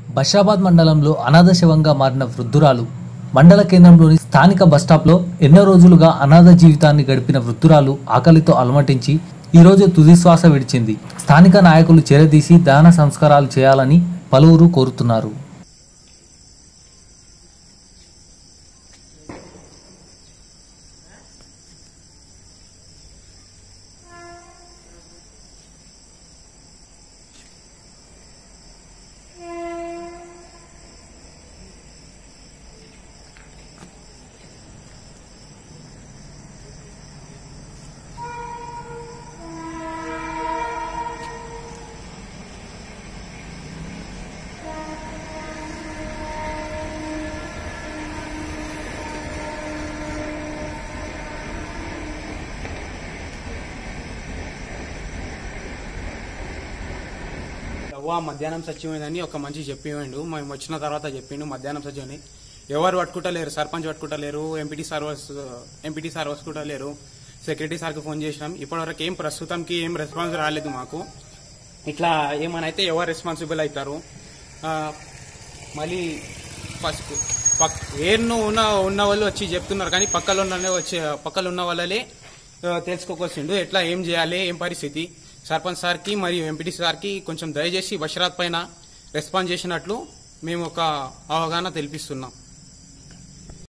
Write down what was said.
బషాబాద్ మండలంలో అనాథ శవంగా మారిన వృద్ధురాలు మండల కేంద్రంలోని స్థానిక బస్టాప్లో ఎన్నో రోజులుగా అనాథ జీవితాన్ని గడిపిన వృద్ధురాలు ఆకలితో అలమటించి ఈరోజు తుదిశ్వాస విడిచింది స్థానిక నాయకులు చేరదీసి దాన సంస్కారాలు చేయాలని పలువురు కోరుతున్నారు అవ్వ మధ్యాహ్నం సచివైందని ఒక మంచి చెప్పివ్వండు మేము వచ్చిన తర్వాత చెప్పిండు మధ్యాహ్నం సచివని ఎవరు పట్టుకుంటలేరు సర్పంచ్ పట్టుకుంటలేరు ఎంపీటీ సర్వర్స్ ఎంపీటీ సర్వర్స్ కూడా లేరు సెక్రటరీ సార్కి ఫోన్ చేసినాం ఇప్పటివరకు ఏం ప్రస్తుతంకి ఏం రెస్పాన్స్ రాలేదు మాకు ఇట్లా ఏమనైతే ఎవరు రెస్పాన్సిబుల్ అవుతారు ఆ, మళ్ళీ ఫస్ట్ పక్ ఏర్ను ఉన్న ఉన్న వాళ్ళు వచ్చి చెప్తున్నారు కానీ పక్కలో ఉన్న వచ్చి పక్కలో ఉన్న వాళ్ళే ఆ, తెలుసుకోకొచ్చిండు ఎట్లా ఏం చేయాలి ఏం పరిస్థితి సర్పంచ్ సార్కి మరియు ఎంపీటీ సార్కి కొంచెం దయచేసి బషరాత్ పైన రెస్పాన్స్ చేసినట్లు మేము ఒక అవగాహన తెలిపిస్తున్నాం